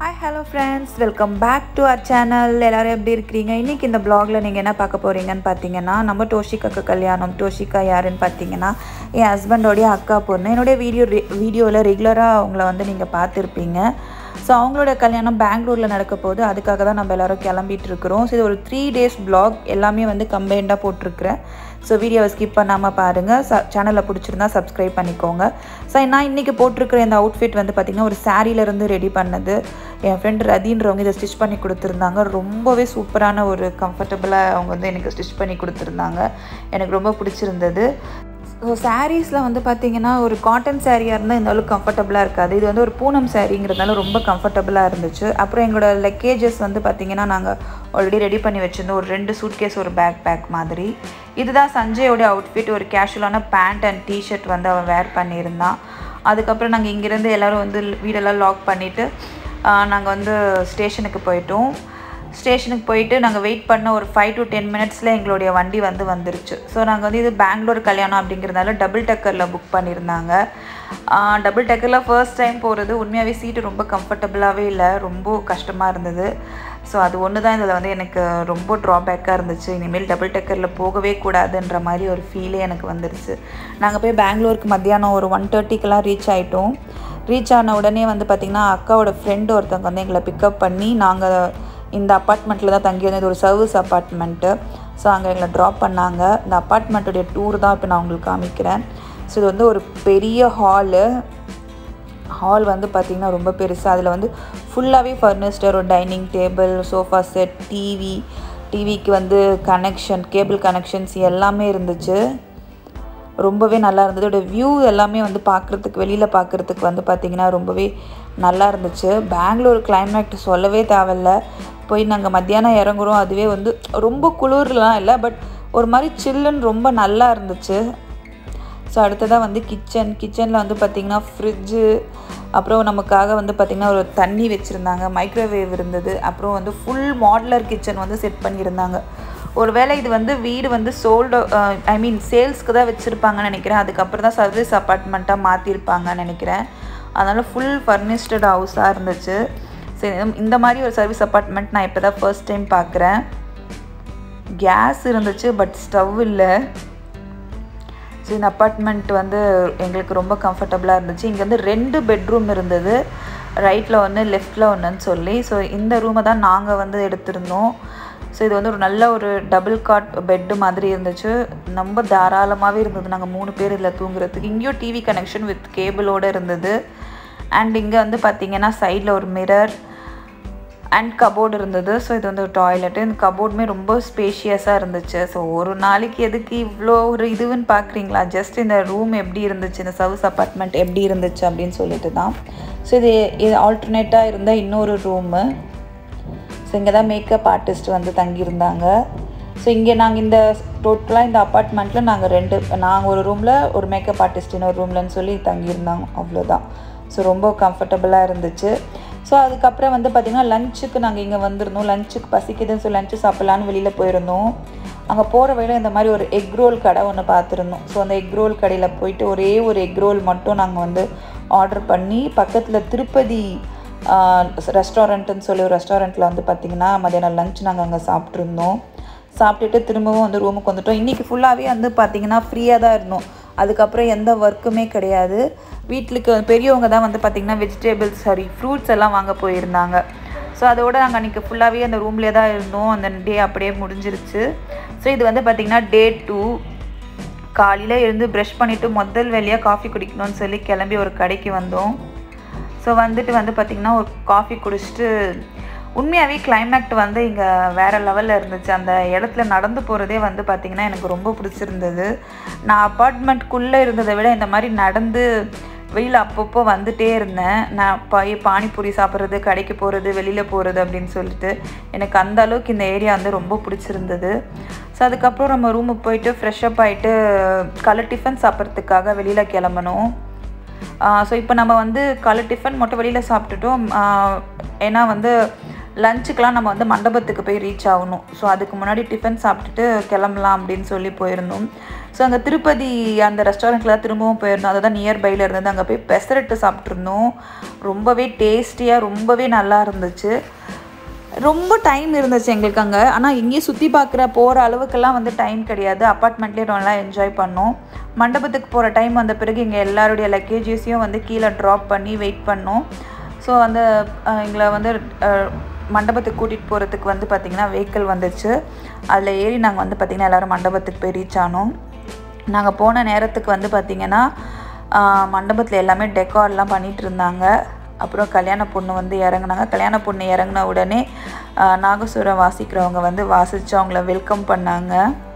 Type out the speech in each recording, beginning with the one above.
hi hello friends welcome back to our channel எல்லோரும் எப்படி இருக்கிறீங்க இன்றைக்கி இந்த ப்ளாகில் நீங்கள் என்ன பார்க்க போகிறீங்கன்னு பார்த்தீங்கன்னா நம்ம டோஷிகாக்கு கல்யாணம் டோஷிகா யாருன்னு பார்த்தீங்கன்னா என் ஹஸ்பண்டோடைய அக்கா பொண்ணு என்னுடைய வீடியோ வீடியோவில் ரெகுலராக அவங்கள வந்து நீங்கள் பார்த்துருப்பீங்க ஸோ அவங்களோட கல்யாணம் பெங்களூரில் நடக்க போகுது அதுக்காக தான் நம்ம எல்லோரும் கிளம்பிட்டு இருக்கிறோம் ஸோ இது ஒரு த்ரீ டேஸ் ப்ளாக் எல்லாமே வந்து கம்பைண்டாக போட்டிருக்கிறேன் ஸோ வீடியோவை ஸ்கிப் பண்ணாமல் பாருங்கள் ச சேனலில் பிடிச்சிருந்தா சப்ஸ்கிரைப் பண்ணிக்கோங்க ஸோ நான் இன்றைக்கி போட்டிருக்கிற இந்த அவுட்ஃபிட் வந்து பார்த்திங்கன்னா ஒரு சாரீலேருந்து ரெடி பண்ணது என் ஃப்ரெண்ட் ரதின்றவங்க இதை ஸ்டிச் பண்ணி கொடுத்துருந்தாங்க ரொம்பவே சூப்பரான ஒரு கம்ஃபர்டபுளாக அவங்க வந்து எனக்கு ஸ்டிச் பண்ணி கொடுத்துருந்தாங்க எனக்கு ரொம்ப பிடிச்சிருந்தது ஸோ சாரீஸில் வந்து பார்த்திங்கன்னா ஒரு காட்டன் சாரியாக இருந்தால் இந்த அளவுக்கு கம்ஃபர்டபுளாக இருக்காது இது வந்து ஒரு பூனம் சாரீங்கிறதுனால ரொம்ப கம்ஃபர்டபுளாக இருந்துச்சு அப்புறம் எங்களோட லக்கேஜஸ் வந்து பார்த்திங்கன்னா நாங்கள் ஆல்ரெடி ரெடி பண்ணி வச்சுருந்தோம் ஒரு ரெண்டு சூட்கேஸ் ஒரு பேக் பேக் மாதிரி இதுதான் சஞ்சயோடைய அவுட்ஃபிட் ஒரு கேஷுவலான பேண்ட் அண்ட் டிஷர்ட் வந்து அவன் வேர் பண்ணியிருந்தான் அதுக்கப்புறம் நாங்கள் இங்கேருந்து எல்லோரும் வந்து வீடெல்லாம் லாக் பண்ணிவிட்டு நாங்கள் வந்து ஸ்டேஷனுக்கு போயிட்டோம் ஸ்டேஷனுக்கு போயிட்டு நாங்கள் வெயிட் பண்ண ஒரு ஃபைவ் டு டென் மினிட்ஸில் எங்களுடைய வண்டி வந்து வந்துருச்சு ஸோ நாங்கள் வந்து இது பெங்களூர் கல்யாணம் அப்படிங்கிறதுனால டபுள் டக்கரில் புக் பண்ணியிருந்தாங்க டபுள் டக்கரில் ஃபர்ஸ்ட் டைம் போகிறது உண்மையாகவே சீட்டு ரொம்ப கம்ஃபர்டபுளாகவே இல்லை ரொம்ப கஷ்டமாக இருந்தது ஸோ அது ஒன்று தான் இதில் வந்து எனக்கு ரொம்ப ட்ராபேக்காக இருந்துச்சு இனிமேல் டபுள் டக்கரில் போகவே கூடாதுன்ற மாதிரி ஒரு ஃபீலே எனக்கு வந்துருச்சு நாங்கள் போய் பெங்களூருக்கு மத்தியானம் ஒரு ஒன் தேர்ட்டிக்கெலாம் ரீச் ஆகிட்டோம் ரீச் ஆன உடனே வந்து பார்த்திங்கன்னா அக்காவோட ஃப்ரெண்டு ஒருத்தவங்க வந்து எங்களை பிக்கப் பண்ணி நாங்கள் இந்த அப்பார்ட்மெண்ட்டில் தான் தங்கியிருந்தது ஒரு சர்வீஸ் அப்பார்ட்மெண்ட்டு ஸோ அங்கே எங்களை ட்ராப் பண்ணாங்க இந்த அப்பார்ட்மெண்ட்டுடைய டூர் தான் இப்போ நான் உங்களுக்கு காமிக்கிறேன் ஸோ இது வந்து ஒரு பெரிய ஹாலு ஹால் வந்து பார்த்திங்கன்னா ரொம்ப பெருசு அதில் வந்து ஃபுல்லாகவே ஃபர்னிச்சர் ஒரு dining table sofa set TV டிவிக்கு வந்து கனெக்ஷன் கேபிள் கனெக்ஷன்ஸ் எல்லாமே இருந்துச்சு ரொம்பவே நல்லா இருந்தது இதோட வியூ எல்லாமே வந்து பார்க்குறதுக்கு வெளியில் பார்க்குறதுக்கு வந்து பார்த்திங்கன்னா ரொம்பவே நல்லா இருந்துச்சு பெங்களூர் கிளைமேட் சொல்லவே தேவையில்ல போய் நாங்கள் மத்தியானம் இறங்குறோம் அதுவே வந்து ரொம்ப குளிர்லாம் இல்லை பட் ஒரு மாதிரி சில்லுன்னு ரொம்ப நல்லா இருந்துச்சு ஸோ அடுத்ததாக வந்து கிச்சன் கிச்சனில் வந்து பார்த்திங்கன்னா ஃப்ரிட்ஜு அப்புறம் நமக்காக வந்து பார்த்திங்கன்னா ஒரு தண்ணி வச்சுருந்தாங்க மைக்ரோவேவ் இருந்தது அப்புறம் வந்து ஃபுல் மாடலர் கிச்சன் வந்து செட் பண்ணியிருந்தாங்க ஒருவேளை இது வந்து வீடு வந்து சோல்டு ஐ மீன் சேல்ஸ்க்கு தான் வச்சுருப்பாங்கன்னு நினைக்கிறேன் அதுக்கப்புறம் தான் சர்வீஸ் அப்பார்ட்மெண்ட்டாக மாற்றிருப்பாங்கன்னு நினைக்கிறேன் அதனால் ஃபுல் ஃபர்னிஷ்டு ஹவுஸாக இருந்துச்சு சரி இந்த மாதிரி ஒரு சர்வீஸ் அப்பார்ட்மெண்ட் நான் இப்போ தான் ஃபர்ஸ்ட் டைம் பார்க்குறேன் கேஸ் இருந்துச்சு பட் ஸ்டவ் இல்லை ஸோ இந்த அப்பார்ட்மெண்ட் வந்து எங்களுக்கு ரொம்ப கம்ஃபர்டபுளாக இருந்துச்சு இங்கே வந்து ரெண்டு பெட்ரூம் இருந்தது ரைட்டில் ஒன்று லெஃப்டில் ஒன்றுன்னு சொல்லி ஸோ இந்த ரூமை தான் நாங்கள் வந்து எடுத்திருந்தோம் ஸோ இது வந்து ஒரு நல்ல ஒரு டபுள் காட் பெட்டு மாதிரி இருந்துச்சு ரொம்ப தாராளமாகவே இருந்தது நாங்கள் மூணு பேர் இதில் தூங்குறதுக்கு இங்கேயும் டிவி கனெக்ஷன் வித் கேபிளோடு இருந்தது அண்ட் இங்கே வந்து பார்த்திங்கன்னா சைடில் ஒரு மிரர் அண்ட் கபோர்டு இருந்தது ஸோ இது வந்து ஒரு டாய்லெட்டு இந்த கபோர்டுமே ரொம்ப ஸ்பேஷியஸாக இருந்துச்சு ஸோ ஒரு நாளைக்கு எதுக்கு இவ்வளோ ஒரு இதுவுன்னு பார்க்குறீங்களா ஜஸ்ட் இந்த ரூம் எப்படி இருந்துச்சு இந்த சர்வீஸ் அப்பார்ட்மெண்ட் எப்படி இருந்துச்சு அப்படின்னு சொல்லிட்டு தான் ஸோ இது இது ஆல்டர்னேட்டாக இருந்த இன்னொரு ரூமு ஸோ இங்கே தான் மேக்கப் ஆர்டிஸ்ட் வந்து தங்கியிருந்தாங்க ஸோ இங்கே நாங்கள் இந்த டோட்டலாக இந்த அப்பார்ட்மெண்ட்டில் நாங்கள் ரெண்டு நாங்கள் ஒரு ரூமில் ஒரு மேக்கப் ஆர்டிஸ்ட் இன்னொரு ரூம்லன்னு சொல்லி தங்கியிருந்தாங்க அவ்வளோதான் ஸோ ரொம்ப கம்ஃபர்டபுளாக இருந்துச்சு ஸோ அதுக்கப்புறம் வந்து பார்த்திங்கன்னா லஞ்சுக்கு நாங்கள் இங்கே வந்திருந்தோம் லஞ்சுக்கு பசிக்குதுன்னு சொல்லி லஞ்சு சாப்பிட்லான்னு வெளியில் போயிருந்தோம் அங்கே போகிற வழியில் இந்த மாதிரி ஒரு எக் ரோல் கடை ஒன்று பார்த்துருந்தோம் ஸோ அந்த எக் ரோல் கடையில் போயிட்டு ஒரே ஒரு எக் ரோல் மட்டும் நாங்கள் வந்து ஆர்டர் பண்ணி பக்கத்தில் திருப்பதி ரெஸ்டாரண்ட்டுன்னு சொல்லி ஒரு ரெஸ்டாரண்ட்டில் வந்து பார்த்திங்கன்னா மதியானம் லஞ்ச் நாங்கள் அங்கே சாப்பிட்ருந்தோம் சாப்பிட்டுட்டு திரும்பவும் வந்து ரூமுக்கு வந்துட்டோம் இன்றைக்கி ஃபுல்லாகவே வந்து பார்த்திங்கன்னா ஃப்ரீயாக தான் இருந்தோம் அதுக்கப்புறம் எந்த ஒர்க்குமே கிடையாது வீட்டுக்கு பெரியவங்க தான் வந்து பார்த்திங்கன்னா வெஜிடபிள்ஸ் சாரி ஃப்ரூட்ஸ் எல்லாம் வாங்க போயிருந்தாங்க ஸோ அதோட நாங்கள் அன்றைக்கி ஃபுல்லாகவே அந்த ரூம்லேயே தான் இருந்தோம் அந்த டே அப்படியே முடிஞ்சிருச்சு ஸோ இது வந்து பார்த்திங்கன்னா டே டூ காலையில் இருந்து ப்ரஷ் பண்ணிவிட்டு முதல் வேலையாக காஃபி குடிக்கணும்னு சொல்லி கிளம்பி ஒரு கடைக்கு வந்தோம் ஸோ வந்துட்டு வந்து பார்த்திங்கன்னா ஒரு காஃபி குடிச்சிட்டு உண்மையாகவே கிளைமேட் வந்து இங்கே வேறு லெவலில் இருந்துச்சு அந்த இடத்துல நடந்து போகிறதே வந்து பார்த்திங்கன்னா எனக்கு ரொம்ப பிடிச்சிருந்தது நான் அப்பார்ட்மெண்ட்குள்ளே இருந்ததை விட இந்த மாதிரி நடந்து வெளியில் அப்பப்போ வந்துகிட்டே இருந்தேன் நான் போய் பானிபூரி சாப்பிட்றது கடைக்கு போகிறது வெளியில் போகிறது அப்படின்னு சொல்லிட்டு எனக்கு அந்த அளவுக்கு இந்த ஏரியா வந்து ரொம்ப பிடிச்சிருந்தது ஸோ அதுக்கப்புறம் நம்ம ரூமுக்கு போயிட்டு ஃப்ரெஷ்அப் ஆகிட்டு கலர் டிஃபன் சாப்பிட்றதுக்காக வெளியில் கிளம்பணும் ஸோ இப்போ நம்ம வந்து காலை டிஃபன் மட்டும் வெளியில் சாப்பிட்டுட்டோம் ஏன்னா வந்து லஞ்சுக்கெலாம் நம்ம வந்து மண்டபத்துக்கு போய் ரீச் ஆகணும் ஸோ அதுக்கு முன்னாடி டிஃபன் சாப்பிட்டுட்டு கிளம்பலாம் அப்படின்னு சொல்லி போயிருந்தோம் ஸோ அங்கே திருப்பதி அந்த ரெஸ்டாரண்ட்டில் தான் திரும்பவும் போயிருந்தோம் அதுதான் நியர்பையில் இருந்தது அங்கே போய் பெசரட்டு சாப்பிட்ருந்தோம் ரொம்பவே டேஸ்டியாக ரொம்பவே நல்லா இருந்துச்சு ரொம்ப டைம் இருந்துச்சு எங்களுக்கு அங்கே ஆனால் இங்கேயும் சுற்றி பார்க்குற போகிற அளவுக்கெல்லாம் வந்து டைம் கிடையாது அப்பார்ட்மெண்ட்லேயே நல்லா என்ஜாய் பண்ணோம் மண்டபத்துக்கு போகிற டைம் வந்த பிறகு இங்கே எல்லாருடைய லக்கேஜஸையும் வந்து கீழே ட்ராப் பண்ணி வெயிட் பண்ணோம் ஸோ அந்த அஹ், எங்களை வந்து அஹ், மண்டபத்துக்கு கூட்டிகிட்டு போகிறதுக்கு வந்து பார்த்திங்கன்னா வெஹிக்கிள் வந்துச்சு அதில் ஏறி நாங்கள் வந்து பார்த்திங்கன்னா எல்லோரும் மண்டபத்துக்கு போய் ரீச் ஆனோம் நாங்கள் போன நேரத்துக்கு வந்து பார்த்திங்கன்னா மண்டபத்தில் எல்லாமே டெக்கார்லாம் பண்ணிகிட்டு இருந்தாங்க அப்புறம் கல்யாண பொண்ணு வந்து இறங்குனாங்க கல்யாண பொண்ணு இறங்குன உடனே ஆஹ், நாகசுரம் வாசிக்கிறவங்க வந்து வாசித்து அவங்கள வெல்கம் பண்ணாங்க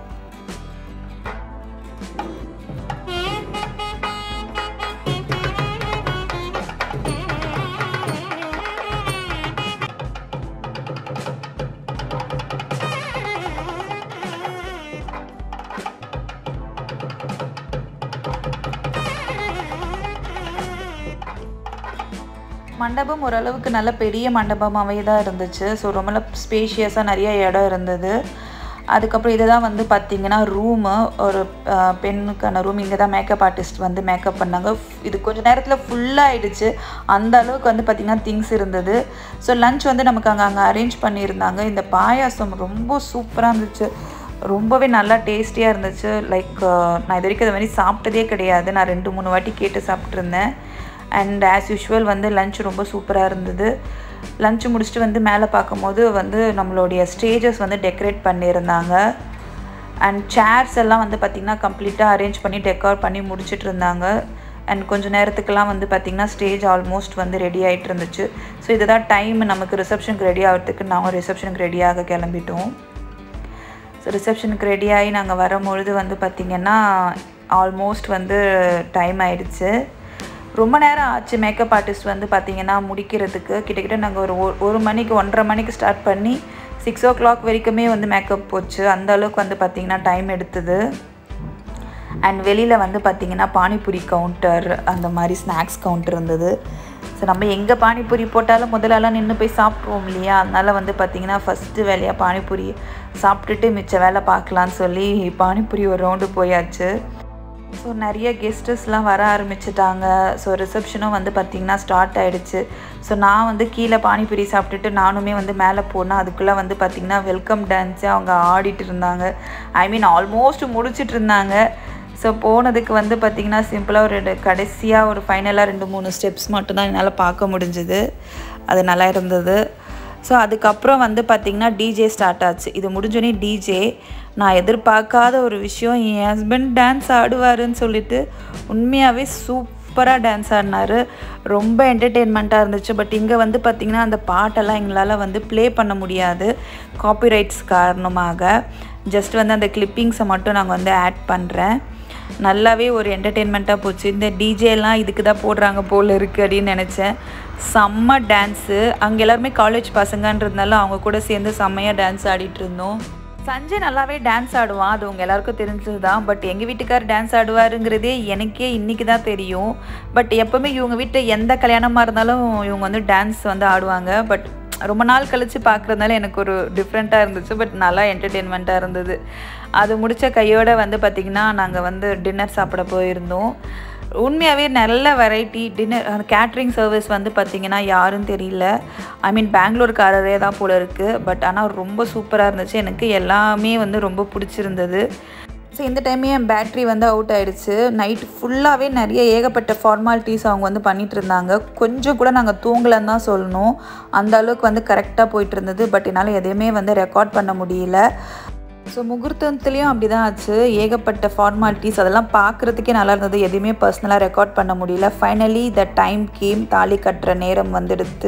மண்டபம் ஓரளவுக்கு நல்ல பெரிய மண்டபமாகவே தான் இருந்துச்சு ஸோ ரொம்ப ஸ்பேஷியஸாக நிறைய இடம் இருந்தது அதுக்கப்புறம் இதுதான் வந்து பார்த்திங்கன்னா ரூமு ஒரு அஹ், பெண்ணுக்கான ரூம் இங்கே தான் மேக்கப் ஆர்டிஸ்ட் வந்து மேக்கப் பண்ணாங்க இது கொஞ்சம் நேரத்தில் ஃபுல்லாகிடுச்சு அந்த அளவுக்கு வந்து பார்த்திங்கன்னா திங்ஸ் இருந்தது ஸோ லஞ்ச் வந்து நமக்கு அங்கே அங்கே அரேஞ்ச் பண்ணியிருந்தாங்க இந்த பாயாசம் ரொம்ப சூப்பராக இருந்துச்சு ரொம்பவே நல்லா டேஸ்டியாக இருந்துச்சு லைக் நான் இது வரைக்கும் அது மாதிரி சாப்பிட்டதே கிடையாது நான் ரெண்டு மூணு வாட்டி கேட்டு சாப்பிட்ருந்தேன் அண்ட் ஆஸ் யூஷுவல் வந்து லஞ்ச் ரொம்ப சூப்பராக இருந்தது லஞ்ச் முடிச்சுட்டு வந்து மேலே பார்க்கும்போது வந்து நம்மளுடைய ஸ்டேஜஸ் வந்து டெக்கரேட் பண்ணியிருந்தாங்க அண்ட் சேர்ஸ் எல்லாம் வந்து பார்த்திங்கன்னா கம்ப்ளீட்டாக அரேஞ்ச் பண்ணி டெக்கார் பண்ணி முடிச்சிட்டு இருந்தாங்க அண்ட் கொஞ்ச நேரத்துக்கெல்லாம் வந்து பார்த்திங்கன்னா ஸ்டேஜ் ஆல்மோஸ்ட் வந்து ரெடி ஆகிட்டு இருந்துச்சு ஸோ இதுதான் டைம் நமக்கு ரிசப்ஷனுக்கு ரெடி ஆகிறதுக்கு நாங்கள் ரிசப்ஷனுக்கு ரெடியாக கிளம்பிட்டோம் ஸோ ரிசப்ஷனுக்கு ரெடியாகி நாங்கள் வரும்பொழுது வந்து பார்த்திங்கன்னா ஆல்மோஸ்ட் வந்து டைம் ஆயிடுச்சு ரொம்ப நேரம் ஆச்சு மேக்கப் ஆர்டிஸ்ட் வந்து பார்த்திங்கன்னா முடிக்கிறதுக்கு கிட்டத்தட்ட நாங்கள் ஒரு ஒரு- ஒரு மணிக்கு ஒன்றரை மணிக்கு ஸ்டார்ட் பண்ணி சிக்ஸ் ஓ கிளாக் வரைக்குமே வந்து மேக்கப் போச்சு அந்த அளவுக்கு வந்து பார்த்திங்கன்னா டைம் எடுத்தது அண்ட் வெளியில் வந்து பார்த்திங்கன்னா பானிபூரி கவுண்டர் அந்த மாதிரி ஸ்நாக்ஸ் கவுண்டர் இருந்தது ஸோ நம்ம எங்கே பானிபூரி போட்டாலும் முதல்லலாம் நின்று போய் சாப்பிட்ருவோம் இல்லையா அதனால் வந்து பார்த்திங்கன்னா ஃபஸ்ட்டு வேலையாக பானிபூரி சாப்பிட்டுட்டு மிச்ச வேலை பார்க்கலான்னு சொல்லி பானிபூரி ஒரு ரவுண்டு போயாச்சு ஸோ நிறைய கெஸ்டஸ்லாம் வர ஆரம்பிச்சிட்டாங்க ஸோ ரிசப்ஷனும் வந்து பார்த்திங்கன்னா ஸ்டார்ட் ஆயிடுச்சு ஸோ நான் வந்து கீழே பானிபூரி சாப்பிட்டுட்டு நானுமே வந்து மேலே போனேன் அதுக்குள்ளே வந்து பார்த்திங்கன்னா வெல்கம் டான்ஸே அவங்க ஆடிட்டு இருந்தாங்க ஐ மீன் ஆல்மோஸ்ட் முடிச்சிட்டு இருந்தாங்க ஸோ போனதுக்கு வந்து பார்த்திங்கன்னா சிம்பிளாக ஒரு ரெண்டு- கடைசியாக ஒரு ஃபைனலாக ரெண்டு மூணு ஸ்டெப்ஸ் மட்டும்தான் என்னால் பார்க்க முடிஞ்சுது அது நல்லா இருந்தது ஸோ அதுக்கப்புறம் வந்து பார்த்திங்கன்னா டிஜே ஸ்டார்ட் ஆச்சு இது முடிஞ்சோடனே டிஜே நான் எதிர்பார்க்காத ஒரு விஷயம் என் ஹஸ்பண்ட் டான்ஸ் ஆடுவாருன்னு சொல்லிட்டு உண்மையாகவே சூப்பராக டான்ஸ் ஆடினாரு ரொம்ப என்டர்டெயின்மெண்ட்டாக இருந்துச்சு பட் இங்கே வந்து பார்த்திங்கன்னா அந்த பாட்டெல்லாம் எங்களால் வந்து ப்ளே பண்ண முடியாது காப்பிரைட்ஸ் காரணமாக ஜஸ்ட் வந்து அந்த கிளிப்பிங்ஸை மட்டும் நாங்கள் வந்து ஆட் பண்ணுறேன் நல்லாவே ஒரு என்டர்டெயின்மெண்ட்டாக போச்சு இந்த டிஜேலாம் இதுக்கு தான் போடுறாங்க போல் இருக்குது அப்படின்னு நினச்சேன் செம்ம டான்ஸு அங்கே எல்லாருமே காலேஜ் பசங்கன்றதுனால அவங்க கூட சேர்ந்து செம்மையாக டான்ஸ் ஆடிட்டு இருந்தோம் சஞ்சய் நல்லாவே டான்ஸ் ஆடுவான் அது உங்கள் எல்லாருக்கும் தெரிஞ்சது தான் பட் எங்கள் வீட்டுக்கார் டான்ஸ் ஆடுவாருங்கிறதே எனக்கே இன்றைக்கி தான் தெரியும் பட் எப்போவுமே இவங்க வீட்டில் எந்த கல்யாணமாக இருந்தாலும் இவங்க வந்து டான்ஸ் வந்து ஆடுவாங்க பட் ரொம்ப நாள் கழித்து பார்க்குறதுனால எனக்கு ஒரு டிஃப்ரெண்ட்டாக இருந்துச்சு பட் நல்லா என்டர்டெயின்மெண்ட்டாக இருந்தது அது முடித்த கையோட வந்து பார்த்திங்கன்னா நாங்கள் வந்து டின்னர் சாப்பிட போயிருந்தோம் உண்மையாகவே நல்ல வெரைட்டி டின்னர் அந்த கேட்ரிங் சர்வீஸ் வந்து பார்த்திங்கன்னா யாரும் தெரியல ஐ மீன் பெங்களூர்காரரே தான் போல இருக்குது பட் ஆனால் ரொம்ப சூப்பராக இருந்துச்சு எனக்கு எல்லாமே வந்து ரொம்ப பிடிச்சிருந்தது ஸோ இந்த டைமே என் பேட்ரி வந்து அவுட் ஆயிடுச்சு நைட் ஃபுல்லாகவே நிறைய ஏகப்பட்ட ஃபார்மாலிட்டிஸ் அவங்க வந்து பண்ணிட்டு இருந்தாங்க கொஞ்சம் கூட நாங்கள் தூங்கலன்னு தான் சொல்லணும் அந்த அளவுக்கு வந்து கரெக்டாக போயிட்டு இருந்தது பட் என்னால் எதையுமே வந்து ரெக்கார்ட் பண்ண முடியல ஸோ முகூர்த்தத்துலேயும் அப்படி தான் ஆச்சு ஏகப்பட்ட ஃபார்மாலிட்டிஸ் அதெல்லாம் பார்க்குறதுக்கே நல்லா இருந்தது எதையுமே பர்சனலாக ரெக்கார்ட் பண்ண முடியல ஃபைனலி த டைம் கேம் தாலி கட்டுற நேரம் வந்துடுத்து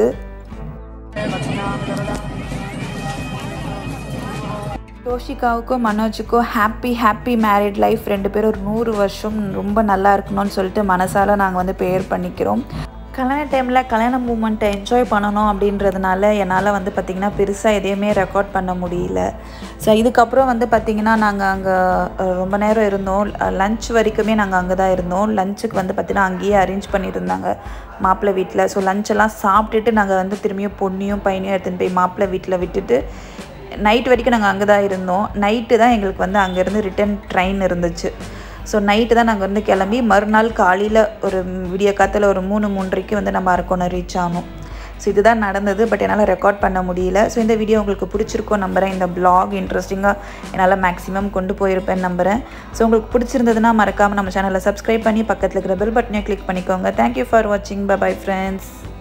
ரோஷிகாவுக்கும் மனோஜுக்கும் ஹாப்பி ஹாப்பி மேரிட் லைஃப் ரெண்டு பேரும் ஒரு நூறு வருஷம் ரொம்ப நல்லா இருக்கணும்னு சொல்லிட்டு மனசால நாங்கள் வந்து ப்ரேயர் பண்ணிக்கிறோம் கல்யாண டைமில் கல்யாண மூமெண்ட்டை என்ஜாய் பண்ணணும் அப்படின்றதுனால என்னால் வந்து பார்த்திங்கன்னா பெருசாக எதையுமே ரெக்கார்ட் பண்ண முடியல ஸோ இதுக்கப்புறம் வந்து பார்த்திங்கன்னா நாங்கள் அங்கே ரொம்ப நேரம் இருந்தோம் லஞ்ச் வரைக்குமே நாங்கள் அங்கே தான் இருந்தோம் லஞ்சுக்கு வந்து பார்த்திங்கன்னா அங்கேயே அரேஞ்ச் பண்ணியிருந்தாங்க மாப்பிள்ளை வீட்டில் ஸோ லஞ்செல்லாம் சாப்பிட்டுட்டு நாங்கள் வந்து திரும்பியும் பொண்ணையும் பையனையும் எடுத்துகிட்டு போய் மாப்பிள்ளை வீட்டில் விட்டுட்டு நைட் வரைக்கும் நாங்கள் அங்கே தான் இருந்தோம் நைட்டு தான் எங்களுக்கு வந்து அங்கேருந்து ரிட்டன் ட்ரெயின் இருந்துச்சு ஸோ நைட்டு தான் நாங்கள் வந்து கிளம்பி மறுநாள் காலையில் ஒரு விடிய காத்தில் ஒரு மூணு மூன்றரைக்கு வந்து நம்ம அரக்கோணம் ரீச் ஆனோம் ஸோ இதுதான் நடந்தது பட் என்னால் ரெக்கார்ட் பண்ண முடியல ஸோ இந்த வீடியோ உங்களுக்கு பிடிச்சிருக்கோம் நம்புகிறேன் இந்த பிளாக் இன்ட்ரெஸ்டிங்காக என்னால் மேக்ஸிமம் கொண்டு போயிருப்பேன் நம்புகிறேன் ஸோ உங்களுக்கு பிடிச்சிருந்ததுன்னா மறக்காமல் நம்ம சேனலை சப்ஸ்கிரைப் பண்ணி பக்கத்தில் இருக்கிற பெல் பட்டனையும் கிளிக் பண்ணிக்கோங்க தேங்க்யூ ஃபார் வாட்சிங் பை ஃப்ரெண்ட்ஸ்